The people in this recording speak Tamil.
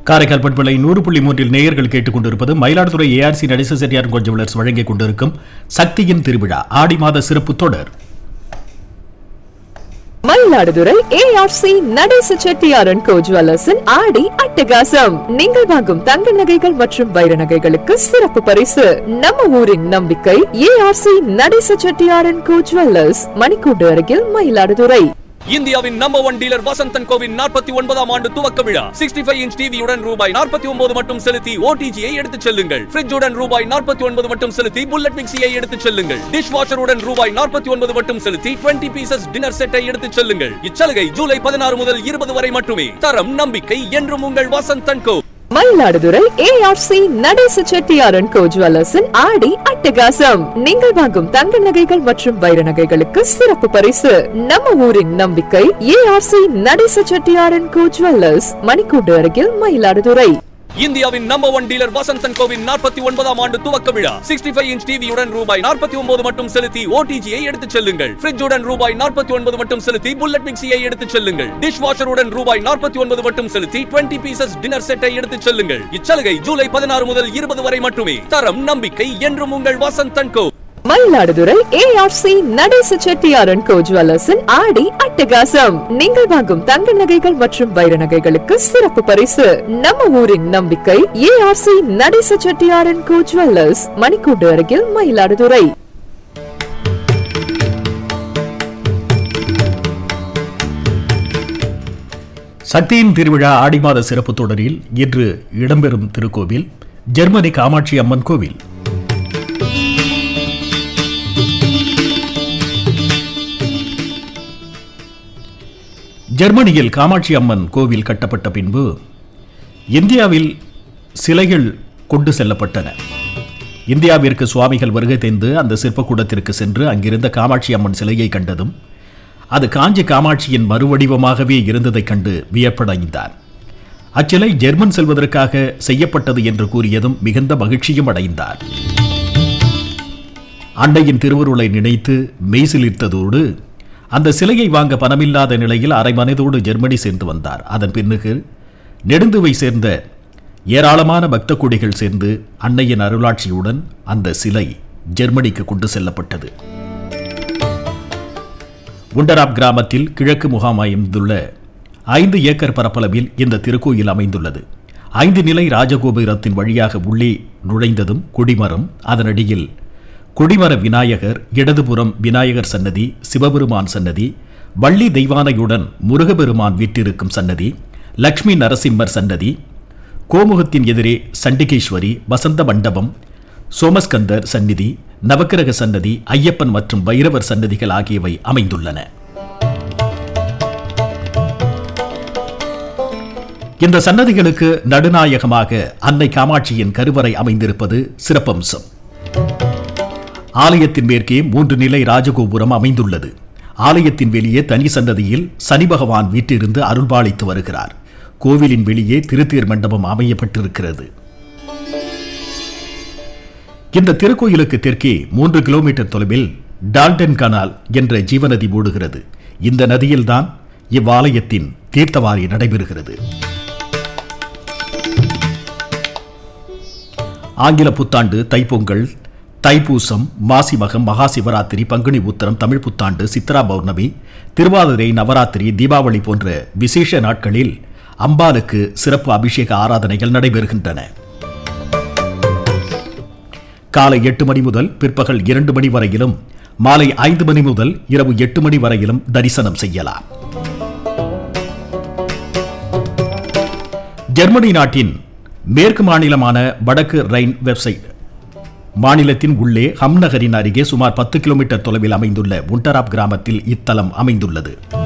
காரைக்கால் பண்பலை நூறு புள்ளி மூன்றில் நேயர்கள் கேட்டுக்கொண்டிருப்பது மயிலாடுதுறை ஏஆர்சி நடேச செட்டியார் கொஞ்சவிலர்ஸ் வழங்கிக் கொண்டிருக்கும் சக்தியின் திருவிழா ஆடி மாத சிறப்பு தொடர் மயிலாடுதுறை ஏஆர்சி நடேச செட்டியாரன் கோ ஜுவல்லர்ஸின் ஆடி அட்டகாசம் நீங்கள் வாங்கும் தங்க நகைகள் மற்றும் வைர நகைகளுக்கு சிறப்பு பரிசு நம்ம ஊரின் நம்பிக்கை ஏஆர்சி நடேச செட்டியாரன் கோ ஜுவல்லர்ஸ் மணிக்கூண்டு அருகில் மயிலாடுதுறை இந்தியாவின் நம்பர் ஒன் டீலர் வசந்தன் கோவின் நாற்பத்தி ஒன்பதாம் ஆண்டு துவக்க விழா சிக்ஸ்டி ஃபைவ் இன்ச் டிவியுடன் ரூபாய் நாற்பத்தி ஒன்பது மட்டும் செலுத்தி ஓடிஜியை எடுத்துச் செல்லுங்கள் ஃப்ரிட்ஜுடன் ரூபாய் நாற்பத்தி ஒன்பது மட்டும் செலுத்தி புல்லட் மிக்சியை எடுத்துச் செல்லுங்கள் டிஷ் வாஷருடன் ரூபாய் நாற்பத்தி ஒன்பது மட்டும் செலுத்தி டுவெண்ட்டி பீசஸ் டின்னர் செட்டை எடுத்துச் செல்லுங்கள் இச்சலுகை ஜூலை பதினாறு முதல் இருபது வரை மட்டுமே தரம் நம்பிக்கை என்றும் உங்கள் வசந்தன் கோ மயிலாடுதுறை ஏஆர்சி நடேச செட்டியாரன் கோ ஜுவல்லர்ஸின் ஆடி அட்டகாசம் நீங்கள் வாங்கும் தங்க நகைகள் மற்றும் வைர நகைகளுக்கு சிறப்பு பரிசு நம்ம ஊரின் நம்பிக்கை ஏஆர்சி நடேச செட்டியாரன் கோ ஜுவல்லர்ஸ் மணிக்கூண்டு அருகில் மயிலாடுதுறை இந்தியாவின் நம்பர் ஒன் டீலர் வசந்தன் கோவின் நாற்பத்தி ஒன்பதாம் ஆண்டு துவக்க விழா சிக்ஸ்டி ஃபைவ் இன்ச் டிவியுடன் ரூபாய் நாற்பத்தி ஒன்பது மட்டும் செலுத்தி ஓடிஜியை எடுத்துச் செல்லுங்கள் ஃப்ரிட்ஜுடன் ரூபாய் நாற்பத்தி ஒன்பது மட்டும் செலுத்தி புல்லட் மிக்சியை எடுத்துச் செல்லுங்கள் டிஷ் வாஷருடன் ரூபாய் நாற்பத்தி ஒன்பது மட்டும் செலுத்தி டுவெண்ட்டி பீசஸ் டின்னர் செட்டை எடுத்துச் செல்லுங்கள் இச்சலுகை ஜூலை பதினாறு முதல் இருபது வரை மட்டுமே தரம் நம்பிக்கை என்றும் உங்கள் வசந்தன் கோ மயிலாடுதுறை ஏஆர்சி நடேச செட்டியாரன் கோ ஜுவல்லர்ஸின் ஆடி அட்டகாசம் நீங்கள் வாங்கும் தங்க நகைகள் மற்றும் வைர நகைகளுக்கு சிறப்பு பரிசு நம்ம ஊரின் நம்பிக்கை ஏஆர்சி நடேச செட்டியாரன் கோ ஜுவல்லர்ஸ் மணிக்கூண்டு அருகில் மயிலாடுதுறை சக்தியின் திருவிழா ஆடி மாத சிறப்பு தொடரில் இன்று இடம்பெறும் திருக்கோவில் ஜெர்மனி காமாட்சி அம்மன் கோவில் ஜெர்மனியில் காமாட்சி அம்மன் கோவில் கட்டப்பட்ட பின்பு இந்தியாவில் சிலைகள் கொண்டு செல்லப்பட்டன இந்தியாவிற்கு சுவாமிகள் வருகை தெரிந்து அந்த சிற்பக்கூடத்திற்கு சென்று அங்கிருந்த காமாட்சி அம்மன் சிலையை கண்டதும் அது காஞ்சி காமாட்சியின் மறுவடிவமாகவே இருந்ததைக் கண்டு வியப்படைந்தார் அச்சிலை ஜெர்மன் செல்வதற்காக செய்யப்பட்டது என்று கூறியதும் மிகுந்த மகிழ்ச்சியும் அடைந்தார் அன்னையின் திருவருளை நினைத்து மெய்சிலிர்த்ததோடு அந்த சிலையை வாங்க பணமில்லாத நிலையில் அரை மனதோடு ஜெர்மனி சேர்ந்து வந்தார் அதன் பின்னுக்கு நெடுந்துவை சேர்ந்த ஏராளமான பக்த கொடிகள் சேர்ந்து அன்னையின் அருளாட்சியுடன் அந்த சிலை ஜெர்மனிக்கு கொண்டு செல்லப்பட்டது உண்டராப் கிராமத்தில் கிழக்கு முகாம் அமைந்துள்ள ஐந்து ஏக்கர் பரப்பளவில் இந்த திருக்கோயில் அமைந்துள்ளது ஐந்து நிலை ராஜகோபுரத்தின் வழியாக உள்ளே நுழைந்ததும் கொடிமரம் அதனடியில் கொடிமர விநாயகர் இடதுபுறம் விநாயகர் சன்னதி சிவபெருமான் சன்னதி வள்ளி தெய்வானையுடன் முருகபெருமான் வீட்டிருக்கும் சன்னதி லக்ஷ்மி நரசிம்மர் சன்னதி கோமுகத்தின் எதிரே சண்டிகேஸ்வரி வசந்த மண்டபம் சோமஸ்கந்தர் சந்நிதி நவக்கிரக சன்னதி ஐயப்பன் மற்றும் பைரவர் சன்னதிகள் ஆகியவை அமைந்துள்ளன இந்த சன்னதிகளுக்கு நடுநாயகமாக அன்னை காமாட்சியின் கருவறை அமைந்திருப்பது சிறப்பம்சம் ஆலயத்தின் மேற்கே மூன்று நிலை ராஜகோபுரம் அமைந்துள்ளது ஆலயத்தின் வெளியே தனி சன்னதியில் சனி பகவான் வீட்டிலிருந்து அருள்பாலித்து வருகிறார் கோவிலின் வெளியே திருத்தேர் மண்டபம் அமையப்பட்டிருக்கிறது இந்த திருக்கோயிலுக்கு தெற்கே மூன்று கிலோமீட்டர் தொலைவில் டால்டன் கனால் என்ற ஜீவநதி ஓடுகிறது இந்த நதியில்தான் இவ்வாலயத்தின் தீர்த்தவாரி நடைபெறுகிறது ஆங்கில புத்தாண்டு தைப்பொங்கல் தைப்பூசம் மாசிமகம் மகா சிவராத்திரி பங்குனி உத்தரம் தமிழ் புத்தாண்டு சித்ரா பௌர்ணமி திருவாதிரை நவராத்திரி தீபாவளி போன்ற விசேஷ நாட்களில் அம்பாளுக்கு சிறப்பு அபிஷேக ஆராதனைகள் நடைபெறுகின்றன காலை எட்டு மணி முதல் பிற்பகல் இரண்டு மணி வரையிலும் மாலை ஐந்து மணி முதல் இரவு எட்டு மணி வரையிலும் தரிசனம் செய்யலாம் ஜெர்மனி நாட்டின் மேற்கு மாநிலமான வடக்கு ரைன் வெப்சைட் மாநிலத்தின் உள்ளே ஹம் நகரின் அருகே சுமார் பத்து கிலோமீட்டர் தொலைவில் அமைந்துள்ள உண்டராப் கிராமத்தில் இத்தலம் அமைந்துள்ளது